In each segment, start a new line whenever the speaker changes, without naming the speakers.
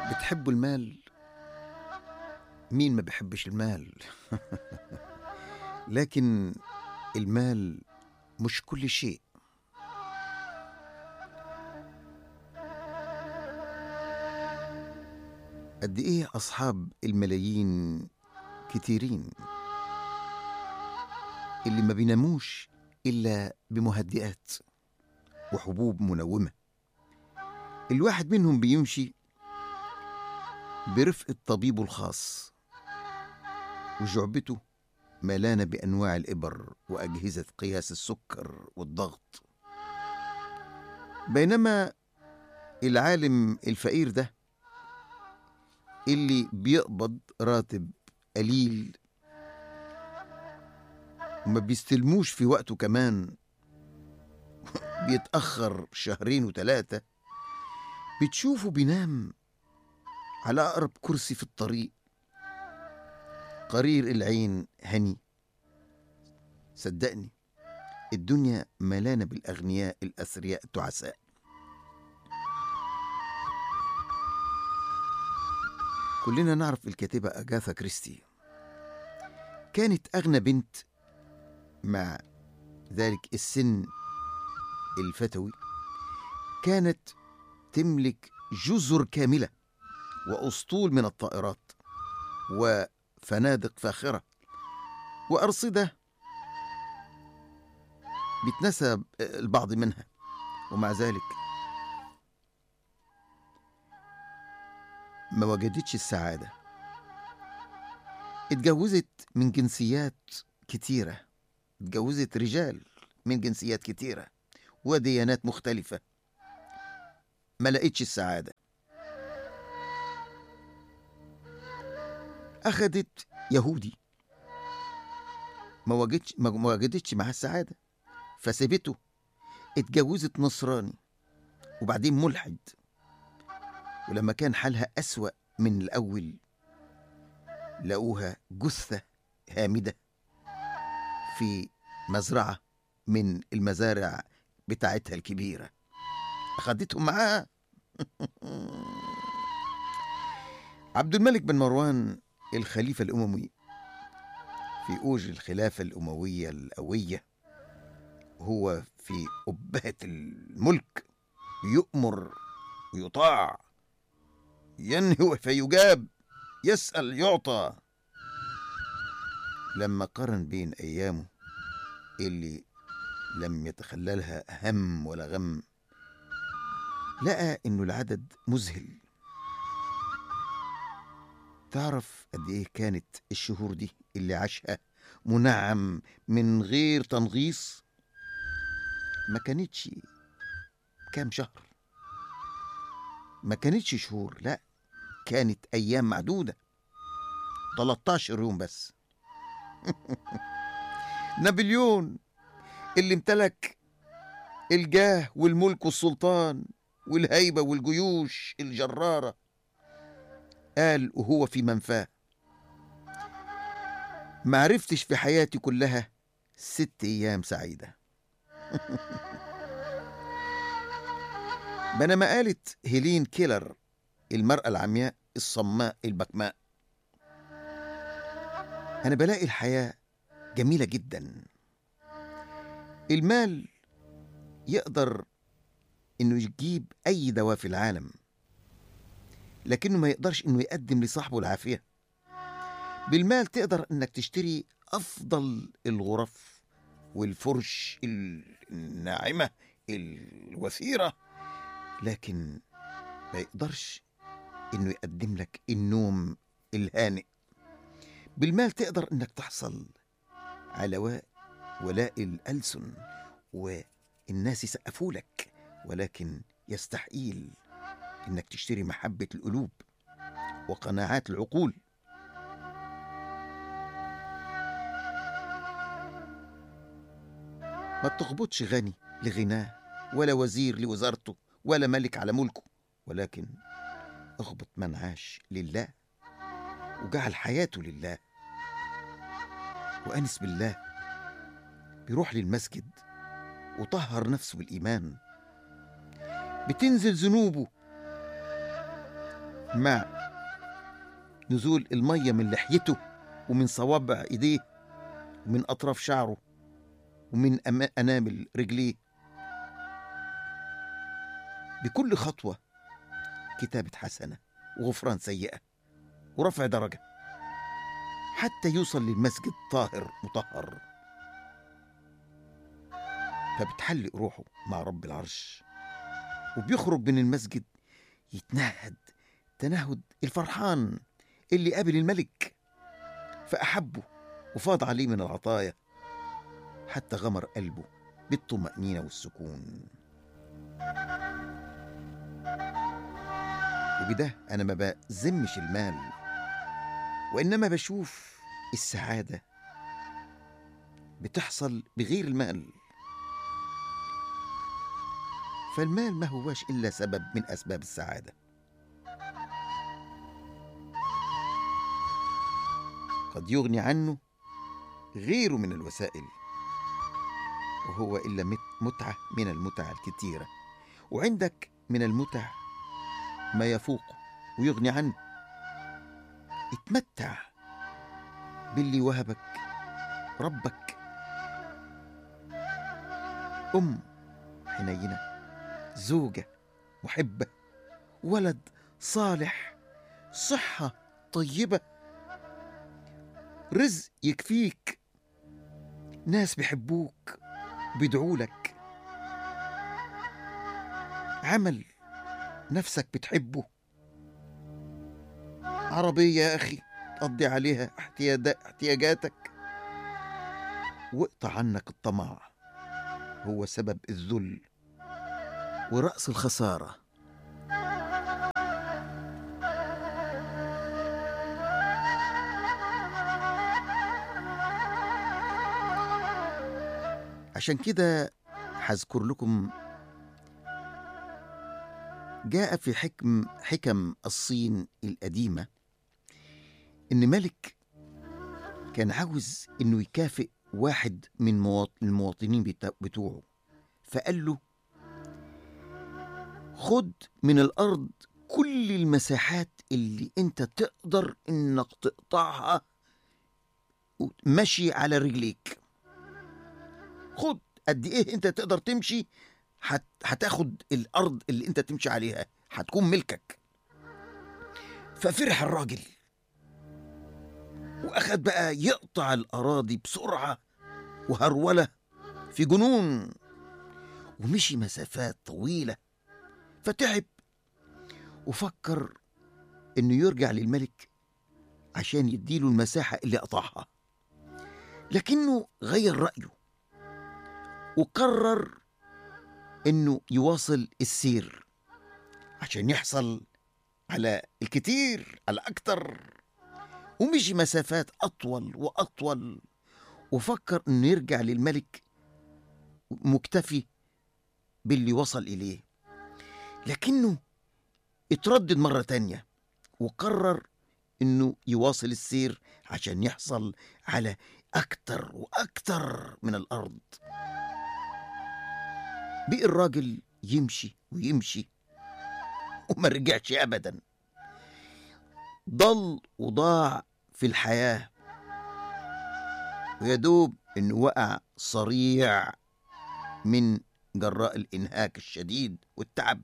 بتحبوا المال مين ما بيحبش المال لكن المال مش كل شيء قد ايه اصحاب الملايين كتيرين اللي ما بيناموش الا بمهدئات وحبوب منومه الواحد منهم بيمشي برفقة طبيبه الخاص وجعبته ملانة بأنواع الإبر وأجهزة قياس السكر والضغط بينما العالم الفقير ده اللي بيقبض راتب قليل وما بيستلموش في وقته كمان بيتأخر شهرين وثلاثة بتشوفه بينام على أقرب كرسي في الطريق قرير العين هني صدقني الدنيا ملانة بالأغنياء الأثرياء التعساء كلنا نعرف الكاتبة أجاثا كريستي كانت أغنى بنت مع ذلك السن الفتوي كانت تملك جزر كاملة وأسطول من الطائرات وفنادق فاخرة وأرصدة بيتنسى البعض منها ومع ذلك ما وجدتش السعادة اتجوزت من جنسيات كتيرة اتجوزت رجال من جنسيات كتيرة وديانات مختلفة ما لقيتش السعادة أخدت يهودي ما وجدتش ما وجدتش معاه السعادة فسابته اتجوزت نصراني وبعدين ملحد ولما كان حالها أسوأ من الأول لقوها جثة هامدة في مزرعة من المزارع بتاعتها الكبيرة أخدتهم معاها عبد الملك بن مروان الخليفة الأموي في أوج الخلافة الأموية القوية هو في أبهة الملك يؤمر ويطاع ينهي فيجاب يسأل يعطى لما قارن بين أيامه اللي لم يتخللها هم ولا غم لقى إنه العدد مذهل تعرف قد إيه كانت الشهور دي اللي عاشها منعم من غير تنغيص ما كانتش كام شهر ما كانتش شهور لا كانت أيام معدودة 13 يوم بس نابليون اللي امتلك الجاه والملك والسلطان والهيبة والجيوش الجرارة قال وهو في منفاه ما عرفتش في حياتي كلها ست أيام سعيدة بينما قالت هيلين كيلر المرأة العمياء الصماء البكماء أنا بلاقي الحياة جميلة جدا المال يقدر إنه يجيب أي دواء في العالم لكنه ما يقدرش إنه يقدم لصاحبه العافية بالمال تقدر إنك تشتري أفضل الغرف والفرش الناعمة الوثيرة لكن ما يقدرش إنه يقدم لك النوم الهانئ بالمال تقدر إنك تحصل على و- ولاء الألسن والناس يسقفوا لك ولكن يستحيل إنك تشتري محبة القلوب وقناعات العقول ما بتخبطش غني لغناه ولا وزير لوزارته ولا ملك على ملكه ولكن اخبط من عاش لله وجعل حياته لله وأنس بالله بيروح للمسجد وطهر نفسه بالإيمان بتنزل ذنوبه مع نزول المية من لحيته ومن صوابع إيديه ومن أطراف شعره ومن أما- أنامل رجليه بكل خطوة كتابة حسنة وغفران سيئة ورفع درجة حتى يوصل للمسجد طاهر مطهر فبتحلق روحه مع رب العرش وبيخرج من المسجد يتنهد تنهد الفرحان اللي قابل الملك فأحبه وفاض عليه من العطايا حتى غمر قلبه بالطمأنينة والسكون وبده أنا ما بذمش المال وإنما بشوف السعادة بتحصل بغير المال فالمال ما هواش إلا سبب من أسباب السعادة قد يغني عنه غيره من الوسائل وهو إلا مت- متعة من المتع الكتيرة وعندك من المتع ما يفوقه ويغني عنه اتمتع باللي وهبك ربك أم حنينة زوجة محبة ولد صالح صحة طيبة رزق يكفيك ناس بيحبوك بيدعوا لك عمل نفسك بتحبه عربية يا أخي تقضي عليها احتيادا- احتياجاتك واقطع عنك الطمع هو سبب الذل ورأس الخسارة عشان كده هذكر لكم جاء في حكم حكم الصين القديمة إن ملك كان عاوز إنه يكافئ واحد من مواط- المواطنين بتا- بتوعه فقال له خد من الأرض كل المساحات اللي أنت تقدر إنك تقطعها مشي على رجليك خد قد إيه أنت تقدر تمشي هت... هتاخد الأرض اللي أنت تمشي عليها هتكون ملكك ففرح الراجل وأخد بقى يقطع الأراضي بسرعة وهرولة في جنون ومشي مسافات طويلة فتعب وفكر إنه يرجع للملك عشان يديله المساحة اللي قطعها لكنه غير رأيه وقرر إنه يواصل السير عشان يحصل على الكتير على أكتر ومشي مسافات أطول وأطول وفكر إنه يرجع للملك مكتفي باللي وصل إليه لكنه اتردد مرة تانية وقرر إنه يواصل السير عشان يحصل على أكتر وأكتر من الأرض بقي الراجل يمشي ويمشي وما رجعش أبدا ضل وضاع في الحياة ويدوب إنه وقع صريع من جراء الإنهاك الشديد والتعب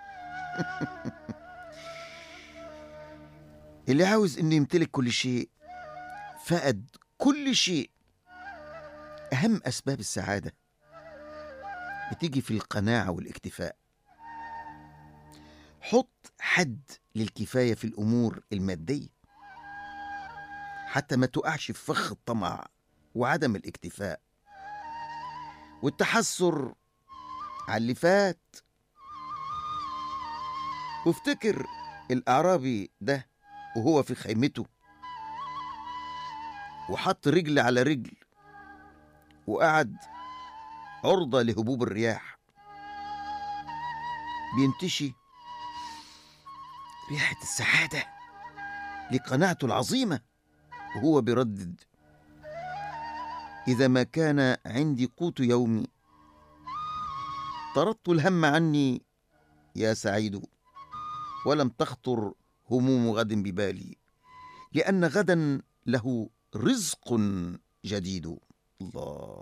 اللي عاوز إنه يمتلك كل شيء فقد كل شيء أهم أسباب السعادة بتيجي في القناعة والاكتفاء حط حد للكفاية في الأمور المادية حتى ما تقعش في فخ الطمع وعدم الاكتفاء والتحسر على اللي فات وافتكر الأعرابي ده وهو في خيمته وحط رجل على رجل وقعد عرضة لهبوب الرياح بينتشي ريحة السعادة لقناعته العظيمة وهو بيردد إذا ما كان عندي قوت يومي طردت الهم عني يا سعيد ولم تخطر هموم غد ببالي لأن غدا له رزق جديد الله